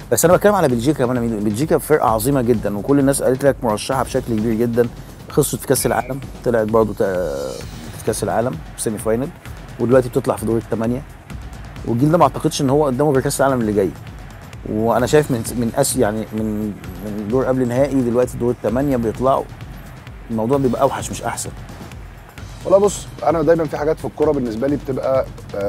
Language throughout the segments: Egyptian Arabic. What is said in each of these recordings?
بس انا بتكلم على بلجيكا كمان بلجيكا فرقه عظيمه جدا وكل الناس قالت لك مرشحه بشكل كبير جدا خسرت في كاس العالم طلعت برضه في كاس العالم سيمي فاينل ودلوقتي بتطلع في دور الثمانيه والجيل ده ما اعتقدش ان هو قدامه غير كاس العالم اللي جاي وانا شايف من من أس يعني من من دور قبل نهائي دلوقتي دور الثمانيه بيطلعوا الموضوع بيبقى اوحش مش احسن والله بص انا دايما في حاجات في الكوره بالنسبه لي بتبقى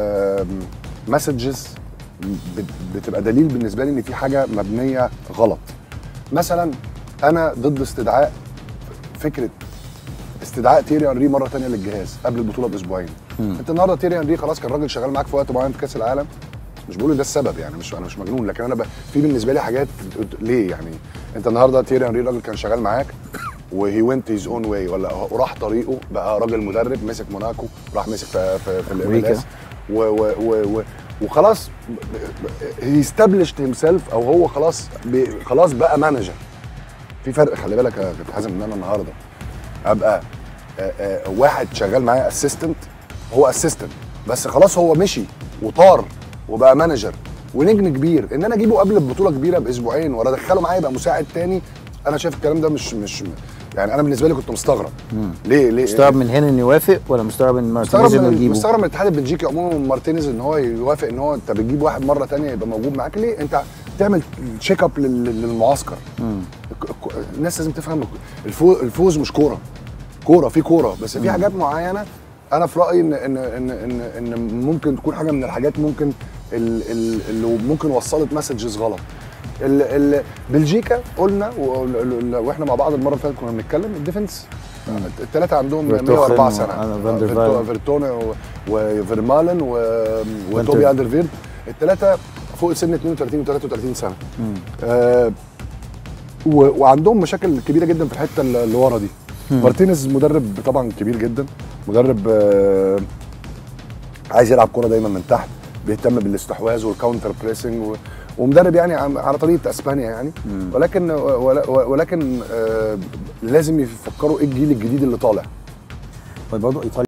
مسجز بتبقى دليل بالنسبه لي ان في حاجه مبنيه غلط مثلا انا ضد استدعاء فكره استدعاء تيري انري مره ثانيه للجهاز قبل البطوله باسبوعين انت النهارده تيري انري خلاص كان راجل شغال معاك في وقت معين في كاس العالم مش بقول ده السبب يعني مش انا مش مجنون لكن انا ب... في بالنسبه لي حاجات ليه يعني انت النهارده تيري انري راجل كان شغال معاك وهي ونت هيز اون واي ولا راح طريقه بقى راجل مدرب مسك موناكو راح مسك في في, في الامارات و و و و وخلاص هي استبلشت هيم سيلف او هو خلاص بي خلاص بقى مانجر في فرق خلي بالك يا كابتن حازم ان انا النهارده ابقى آآ آآ واحد شغال معايا اسيستنت هو اسيستنت بس خلاص هو مشي وطار وبقى مانجر ونجم كبير ان انا اجيبه قبل البطوله كبيره باسبوعين ولا ادخله معايا يبقى مساعد تاني انا شايف الكلام ده مش مش يعني انا بالنسبه لي كنت مستغرب مم. ليه ليه مستغرب من هنا انه يوافق ولا مستغرب من مارتينيز مستغرب انه من يجيبه مستغرب من الاتحاد البلجيكي عموما من مارتينيز ان هو يوافق ان هو انت بتجيب واحد مره تانية يبقى موجود معاك ليه انت تعمل تشيك اب للمعسكر مم. الناس لازم تفهم الفوز, الفوز مش كوره كوره في كوره بس في حاجات معينه انا في رايي ان ان ان ان, إن ممكن تكون حاجه من الحاجات ممكن ال- ال- اللي ممكن وصلت مسجز غلط ال- ال- بلجيكا قلنا و- ال- واحنا مع بعض المره اللي فاتت كنا بنتكلم الديفنس الثلاثه عندهم فيرتوخن 104 سنه وأنا فان دير فيرتو- فايل. فيرتوني و- وفيرمالن و- وتوبي فانتر. اندرفيرد الثلاثه فوق سن 32 و33 سنه مم. آه و- وعندهم مشاكل كبيره جدا في الحته اللي ورا دي مم. مارتينيز مدرب طبعا كبير جدا مدرب آه عايز يلعب كوره دايما من تحت بيهتم بالاستحواذ والكاونتر بريسنج و- ومدرب يعني عم- على طريقه اسبانيا يعني مم. ولكن ول- ولكن آه لازم يفكروا ايه الجيل الجديد اللي طالع برضه ايطاليا